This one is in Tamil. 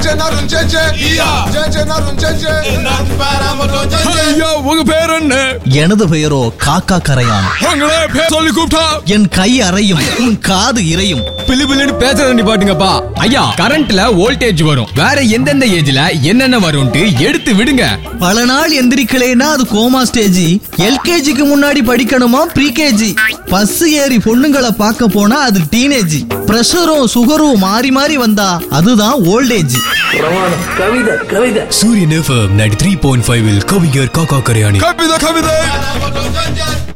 நரும் ஜெஜே ஜெஜே நரும் ஜெஜே ஐயா உங்க பேர் என்ன எனது பெயரோ காக்கா கரையான் உங்களே பேர் சொல்லி கூப்பிட்டா என் கை அறையும் உன் காது இறையும் பிளி பிளின்னு பேசுறத நிப்பாட்டுங்கப்பா ஐயா கரண்ட்ல வோல்டேஜ் வரும் வேற எந்தெந்த ஏஜ்ல என்னென்ன வரும்ட்டு எடுத்து விடுங்க பல நாள் எந்திரிக்கலைன்னா அது கோமா ஸ்டேஜ் எல்கேஜிக்கு முன்னாடி படிக்கணுமா ப்ரீகேஜி பஸ் ஏறி பொண்ணுங்களை பார்க்க போனா அது டீனேஜ் பிரஷரும் சுகரும் மாறி மாறி வந்தா அதுதான் ஓல்டேஜ் பிரமாணம் கவிதை கவிதை Suriyan FM ninety three point five கவிஞர் காக்கா கரையாணி கவிதை கவிதை